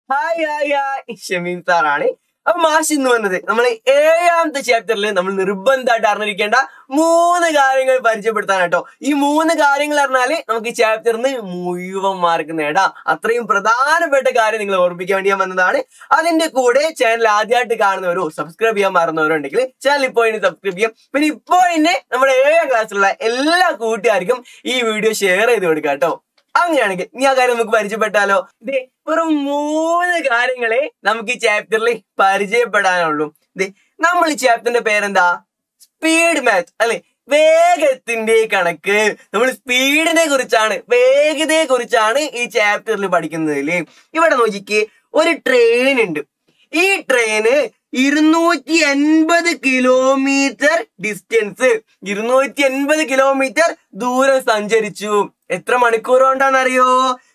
hi hi hi Shameem സാറാണ് അപ്പൊ മാഷ് ഇന്ന് വന്നത് നമ്മൾ ഏഴാമത്തെ ചാപ്റ്ററിൽ നമ്മൾ നിർബന്ധമായിട്ട് അറിഞ്ഞിരിക്കേണ്ട മൂന്ന് കാര്യങ്ങൾ പരിചയപ്പെടുത്താൻ കേട്ടോ ഈ മൂന്ന് കാര്യങ്ങൾ അറിഞ്ഞാല് നമുക്ക് ഈ ചാപ്റ്ററിന് മുഴുവൻ മാർക്ക് നേടാം അത്രയും പ്രധാനപ്പെട്ട കാര്യം നിങ്ങൾ ഓർമ്മിക്കാൻ വേണ്ടി ഞാൻ വന്നതാണ് അതിന്റെ കൂടെ ചാനൽ ആദ്യമായിട്ട് കാണുന്നവരോ സബ്സ്ക്രൈബ് ചെയ്യാൻ മറന്നവരോ ഉണ്ടെങ്കിൽ ചാനൽ ഇപ്പോൾ ഇനി സബ്സ്ക്രൈബ് ചെയ്യാം പിന്നെ ഇപ്പോൾ തന്നെ നമ്മുടെ ഏഴാം ക്ലാസ്സിലുള്ള എല്ലാ കൂട്ടുകാർക്കും ഈ വീഡിയോ ഷെയർ ചെയ്ത് കൊടുക്കാം കേട്ടോ അങ്ങനെയാണെങ്കിൽ ഇനി ആ കാര്യം നമുക്ക് പരിചയപ്പെട്ടാലോ ഇതേ വെറും മൂന്ന് കാര്യങ്ങളെ നമുക്ക് ഈ ചാപ്റ്ററിൽ പരിചയപ്പെടാനുള്ളൂ ഇതേ നമ്മൾ ഈ ചാപ്റ്ററിന്റെ പേരെന്താ സ്പീഡ് മാച്ച് അല്ലെ വേഗത്തിന്റെ കണക്ക് നമ്മൾ സ്പീഡിനെ കുറിച്ചാണ് വേഗതയെ കുറിച്ചാണ് ഈ ചാപ്റ്ററിൽ പഠിക്കുന്നത് ഇവിടെ നോക്കിക്കേ ഒരു ട്രെയിൻ ഉണ്ട് ഈ ട്രെയിന് ഇരുന്നൂറ്റി എൺപത് കിലോമീറ്റർ ഡിസ്റ്റൻസ് ഇരുന്നൂറ്റി എൺപത് കിലോമീറ്റർ ദൂരം സഞ്ചരിച്ചു എത്ര മണിക്കൂർ കൊണ്ടാണെന്നറിയോ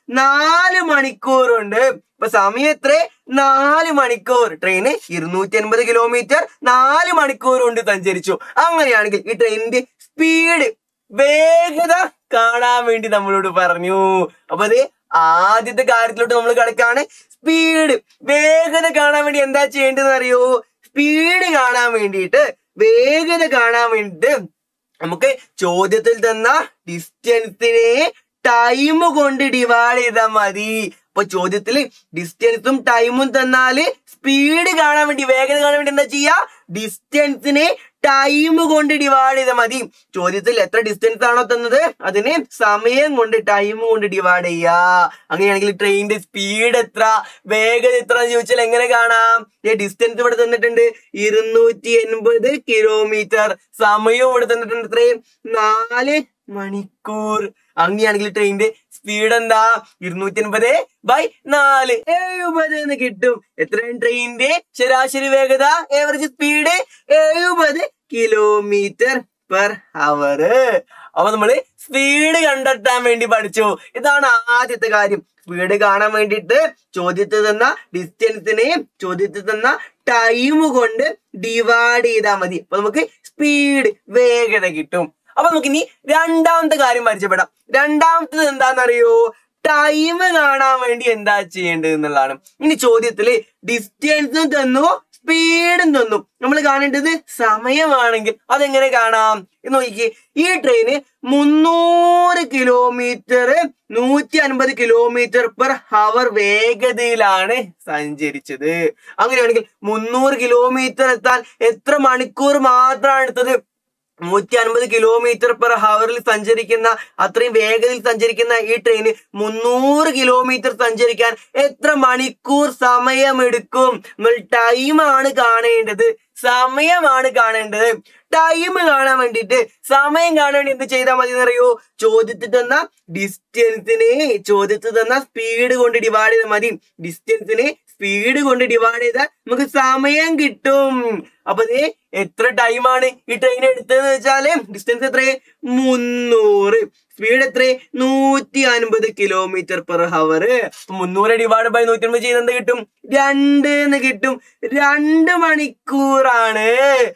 നാല് മണിക്കൂർ കൊണ്ട് ഇപ്പൊ സമയം എത്ര നാല് മണിക്കൂർ ട്രെയിന് ഇരുന്നൂറ്റി എൺപത് കിലോമീറ്റർ നാല് മണിക്കൂർ കൊണ്ട് സഞ്ചരിച്ചു അങ്ങനെയാണെങ്കിൽ ഈ ട്രെയിനിന്റെ സ്പീഡ് വേഗത കാണാൻ വേണ്ടി നമ്മളോട് പറഞ്ഞു അപ്പൊ അത് ആദ്യത്തെ കാര്യത്തിലോട്ട് നമ്മൾ കിടക്കാണ് സ്പീഡ് വേഗത കാണാൻ വേണ്ടി എന്താ ചെയ്യേണ്ടതെന്ന് അറിയോ സ്പീഡ് കാണാൻ വേണ്ടിയിട്ട് വേഗത കാണാൻ വേണ്ടിയിട്ട് നമുക്ക് ചോദ്യത്തിൽ തന്ന ഡിസ്റ്റൻസിനെ ടൈം കൊണ്ട് ഡിവൈഡ് ചെയ്താൽ മതി അപ്പൊ ചോദ്യത്തിൽ ഡിസ്റ്റൻസും ടൈമും തന്നാല് സ്പീഡ് കാണാൻ വേണ്ടി വേഗത കാണാൻ വേണ്ടി എന്താ ചെയ്യാ ഡിസ്റ്റൻസിനെ ടൈം കൊണ്ട് ഡിവൈഡ് ചെയ്താൽ മതി ചോദ്യത്തിൽ എത്ര ഡിസ്റ്റൻസ് ആണോ തന്നത് അതിനെ സമയം കൊണ്ട് ടൈം കൊണ്ട് ഡിവൈഡ് ചെയ്യാ അങ്ങനെയാണെങ്കിൽ ട്രെയിനിന്റെ സ്പീഡ് എത്ര വേഗത എത്ര എന്ന് ചോദിച്ചാൽ എങ്ങനെ കാണാം ഈ ഡിസ്റ്റൻസ് ഇവിടെ തന്നിട്ടുണ്ട് ഇരുന്നൂറ്റി എൺപത് കിലോമീറ്റർ സമയവും ഇവിടെ തന്നിട്ടുണ്ട് എത്രയും നാല് മണിക്കൂർ അങ്ങനെയാണെങ്കിൽ ട്രെയിനിന്റെ സ്പീഡ് എന്താ ഇരുന്നൂറ്റി എൺപത് ബൈ നാല് എഴുപത് എന്ന് കിട്ടും എത്രയും ട്രെയിനിന്റെ ശരാശരി വേഗത ഏവറേജ് സ്പീഡ് എഴുപത് കിലോമീറ്റർ പെർ അവർ അപ്പൊ നമ്മള് സ്പീഡ് കണ്ടെത്താൻ വേണ്ടി പഠിച്ചു ഇതാണ് ആദ്യത്തെ കാര്യം സ്പീഡ് കാണാൻ വേണ്ടിയിട്ട് ചോദ്യത്തിൽ തന്ന ഡിസ്റ്റൻസിനെയും ചോദ്യത്തിൽ തന്ന ടൈം കൊണ്ട് ഡിവൈഡ് ചെയ്താൽ മതി അപ്പൊ നമുക്ക് സ്പീഡ് വേഗത കിട്ടും അപ്പൊ നമുക്ക് ഇനി രണ്ടാമത്തെ കാര്യം പരിചയപ്പെടാം രണ്ടാമത്തത് എന്താണെന്നറിയോ ടൈം കാണാൻ വേണ്ടി എന്താ ചെയ്യേണ്ടത് എന്നുള്ളതാണ് ഇനി ചോദ്യത്തില് ഡിസ്റ്റൻസും തന്നു സ്പീഡും തന്നു നമ്മൾ കാണേണ്ടത് സമയമാണെങ്കിൽ അതെങ്ങനെ കാണാം എന്ന് നോക്കിക്കേ ഈ ട്രെയിന് മുന്നൂറ് കിലോമീറ്റർ നൂറ്റി അൻപത് കിലോമീറ്റർ പെർ ഹവർ വേഗതയിലാണ് സഞ്ചരിച്ചത് അങ്ങനെയാണെങ്കിൽ മുന്നൂറ് കിലോമീറ്റർ എത്താൻ എത്ര മണിക്കൂർ മാത്രമാണ് എടുത്തത് നൂറ്റി അൻപത് കിലോമീറ്റർ പെർ ഹവറിൽ സഞ്ചരിക്കുന്ന അത്രയും വേഗതയിൽ സഞ്ചരിക്കുന്ന ഈ ട്രെയിന് മുന്നൂറ് കിലോമീറ്റർ സഞ്ചരിക്കാൻ എത്ര മണിക്കൂർ സമയമെടുക്കും നമ്മൾ ടൈമാണ് കാണേണ്ടത് സമയമാണ് കാണേണ്ടത് ടൈം കാണാൻ വേണ്ടിയിട്ട് സമയം കാണാൻ വേണ്ടി എന്ത് ചെയ്താൽ മതി എന്നറിയോ ചോദ്യത്തിൽ തന്ന ഡിസ്റ്റൻസിനെ ചോദ്യത്തിൽ തന്ന സ്പീഡ് കൊണ്ട് ഡിവൈഡ് ചെയ്താൽ മതി ഡിസ്റ്റൻസിനെ സ്പീഡ് കൊണ്ട് ഡിവൈഡ് ചെയ്താൽ നമുക്ക് സമയം കിട്ടും അപ്പൊ ദേ എത്ര ടൈമാണ് ഈ ട്രെയിൻ എടുത്തതെന്ന് വെച്ചാല് ഡിസ്റ്റൻസ് എത്ര മുന്നൂറ് സ്പീഡ് എത്ര നൂറ്റി അൻപത് കിലോമീറ്റർ പെർ ഹവർ മുന്നൂറ് ഡിവൈഡ് ബൈ നൂറ്റി അൻപത് ചെയ്ത് എന്ത് കിട്ടും രണ്ട് എന്ന് കിട്ടും രണ്ട് മണിക്കൂറാണ്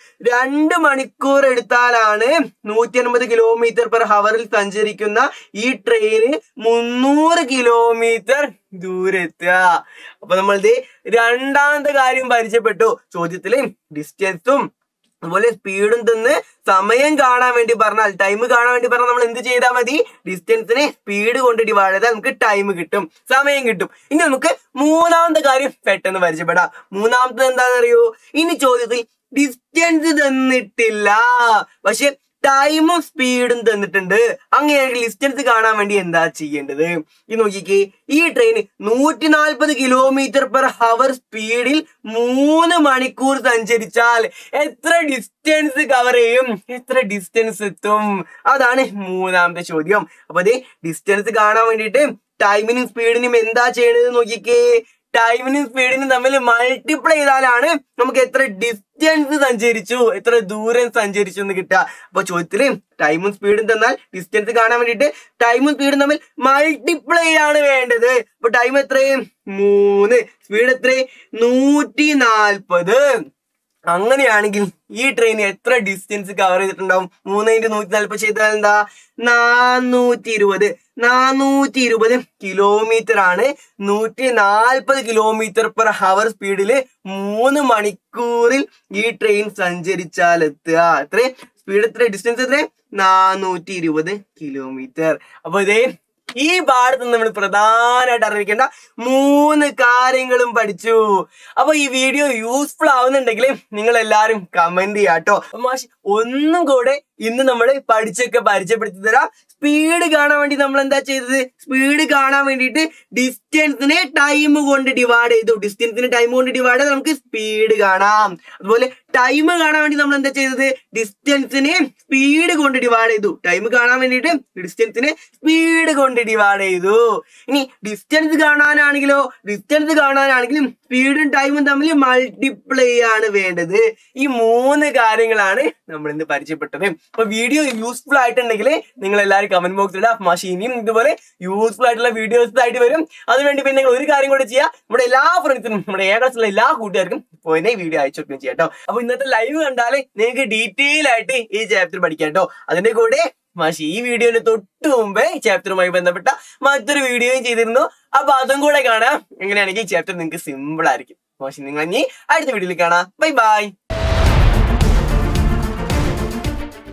രണ്ട് മണിക്കൂർ എടുത്താലാണ് നൂറ്റി അൻപത് കിലോമീറ്റർ പെർ ഹവറിൽ സഞ്ചരിക്കുന്ന ഈ ട്രെയിന് മുന്നൂറ് കിലോമീറ്റർ ദൂരെത്തുക അപ്പൊ നമ്മളിത് രണ്ടാമത്തെ കാര്യം പരിചയപ്പെട്ടു ചോദ്യത്തില് ഡിസ്റ്റൻസും അതുപോലെ സ്പീഡും തന്ന് സമയം കാണാൻ വേണ്ടി പറഞ്ഞാൽ ടൈം കാണാൻ വേണ്ടി പറഞ്ഞാൽ നമ്മൾ എന്ത് ചെയ്താൽ മതി ഡിസ്റ്റൻസിനെ സ്പീഡ് കൊണ്ട് ഡിവൈഡ് ചെയ്താൽ നമുക്ക് ടൈം കിട്ടും സമയം കിട്ടും ഇനി നമുക്ക് മൂന്നാമത്തെ കാര്യം പെട്ടെന്ന് പരിചയപ്പെടാം മൂന്നാമത്തെ എന്താണെന്നറിയോ ഇനി ചോദ്യത്തിൽ ഡിസ്റ്റൻസ് തന്നിട്ടില്ല പക്ഷെ ടൈമും സ്പീഡും തന്നിട്ടുണ്ട് അങ്ങനെയാണെങ്കിൽ ഡിസ്റ്റൻസ് കാണാൻ വേണ്ടി എന്താ ചെയ്യേണ്ടത് ഈ നോക്കിക്കേ ഈ ട്രെയിൻ നൂറ്റി നാൽപ്പത് കിലോമീറ്റർ പെർ ഹവർ സ്പീഡിൽ മൂന്ന് മണിക്കൂർ സഞ്ചരിച്ചാൽ എത്ര ഡിസ്റ്റൻസ് കവർ ചെയ്യും എത്ര ഡിസ്റ്റൻസ് എത്തും അതാണ് മൂന്നാമത്തെ ചോദ്യം അപ്പൊ അതെ ഡിസ്റ്റൻസ് കാണാൻ വേണ്ടിയിട്ട് ടൈമിനും സ്പീഡിനും എന്താ ചെയ്യണത് നോക്കിക്കേ ടൈമിനും സ്പീഡിനും തമ്മിൽ മൾട്ടിപ്ലൈ ചെയ്താലാണ് നമുക്ക് എത്ര ഡിസ്റ്റൻസ് സഞ്ചരിച്ചു എത്ര ദൂരം സഞ്ചരിച്ചു എന്ന് കിട്ടുക അപ്പൊ ചോദ്യത്തില് ടൈമും സ്പീഡും തന്നാൽ ഡിസ്റ്റൻസ് കാണാൻ വേണ്ടിയിട്ട് ടൈമും സ്പീഡും തമ്മിൽ മൾട്ടിപ്ലൈ ആണ് വേണ്ടത് അപ്പൊ ടൈം എത്രയും മൂന്ന് സ്പീഡ് എത്രയും നൂറ്റി നാൽപ്പത് അങ്ങനെയാണെങ്കിൽ ഈ ട്രെയിൻ എത്ര ഡിസ്റ്റൻസ് കവർ ചെയ്തിട്ടുണ്ടാവും മൂന്ന് ഇൻറ്റു നൂറ്റി നാൽപ്പത് ചെയ്താൽ എന്താ നാനൂറ്റി ഇരുപത് നാനൂറ്റി ഇരുപത് കിലോമീറ്റർ ആണ് നൂറ്റി നാൽപ്പത് കിലോമീറ്റർ പെർ ഹവർ സ്പീഡിൽ മൂന്ന് മണിക്കൂറിൽ ഈ ട്രെയിൻ സഞ്ചരിച്ചാൽ എത്തുക എത്ര സ്പീഡ് എത്ര ഡിസ്റ്റൻസ് എത്ര നാനൂറ്റി ഇരുപത് കിലോമീറ്റർ അപ്പൊ ഇതേ ഈ പാഠത്ത് നമ്മൾ പ്രധാനമായിട്ട് അറിഞ്ഞിരിക്കേണ്ട മൂന്ന് കാര്യങ്ങളും പഠിച്ചു അപ്പൊ ഈ വീഡിയോ യൂസ്ഫുൾ ആവുന്നുണ്ടെങ്കിൽ നിങ്ങൾ എല്ലാരും കമന്റ് ചെയ്യാട്ടോ അപ്പൊ മാഷ് ഒന്നും കൂടെ ഇന്ന് നമ്മൾ പഠിച്ചൊക്കെ പരിചയപ്പെടുത്തി തരാം സ്പീഡ് കാണാൻ വേണ്ടി നമ്മൾ എന്താ ചെയ്തത് സ്പീഡ് കാണാൻ വേണ്ടിയിട്ട് ഡിസ്റ്റൻസിനെ ടൈം കൊണ്ട് ഡിവൈഡ് ചെയ്തു ഡിസ്റ്റൻസിന് ടൈം കൊണ്ട് ഡിവൈഡ് ചെയ്ത് നമുക്ക് സ്പീഡ് കാണാം അതുപോലെ ടൈം കാണാൻ വേണ്ടി നമ്മൾ എന്താ ചെയ്തത് ഡിസ്റ്റൻസിനെ സ്പീഡ് കൊണ്ട് ഡിവൈഡ് ചെയ്തു ടൈം കാണാൻ വേണ്ടിയിട്ട് ഡിസ്റ്റൻസിനെ സ്പീഡ് കൊണ്ട് ഡിവൈഡ് ചെയ്തു ഇനി ഡിസ്റ്റൻസ് കാണാനാണെങ്കിലോ ഡിസ്റ്റൻസ് കാണാനാണെങ്കിലും സ്പീഡും ടൈമും തമ്മിൽ മൾട്ടിപ്ലൈ ആണ് വേണ്ടത് ഈ മൂന്ന് കാര്യങ്ങളാണ് നമ്മൾ ഇന്ന് പരിചയപ്പെട്ടത് അപ്പൊ വീഡിയോ യൂസ്ഫുൾ ആയിട്ടുണ്ടെങ്കിൽ നിങ്ങൾ എല്ലാവരും കമന്റ് ബോക്സിൽ ഇടാം മാഷി ഇനിയും ഇതുപോലെ യൂസ്ഫുൾ ആയിട്ടുള്ള വീഡിയോസ് ആയിട്ട് വരും അതിനുവേണ്ടി പിന്നെ നിങ്ങൾ ഒരു കാര്യം കൂടെ ചെയ്യാം നമ്മുടെ എല്ലാ ഫ്രണ്ട്സിനും നമ്മുടെ ഏ ക്ലാസ്സിലുള്ള എല്ലാ കൂട്ടുകാർക്കും പോയിനെ വീഡിയോ അയച്ചു കൊടുക്കുകയും ചെയ്യാം കേട്ടോ അപ്പൊ ഇന്നത്തെ ലൈവ് കണ്ടാല് നിങ്ങൾക്ക് ഡീറ്റെയിൽ ആയിട്ട് ഈ ചാപ്റ്റർ പഠിക്കാം കേട്ടോ അതിന്റെ കൂടെ മാഷി ഈ വീഡിയോന് തൊട്ട് മുമ്പേ ഈ ചാപ്റ്ററുമായി ബന്ധപ്പെട്ട മറ്റൊരു വീഡിയോയും ചെയ്തിരുന്നു അപ്പൊ അതും കൂടെ കാണാം എങ്ങനെയാണെങ്കിൽ ഈ ചാപ്റ്റർ നിങ്ങൾക്ക് സിമ്പിൾ ആയിരിക്കും മാഷി നിങ്ങൾ ഇനി അടുത്ത വീഡിയോയിൽ കാണാം ബൈ ബൈ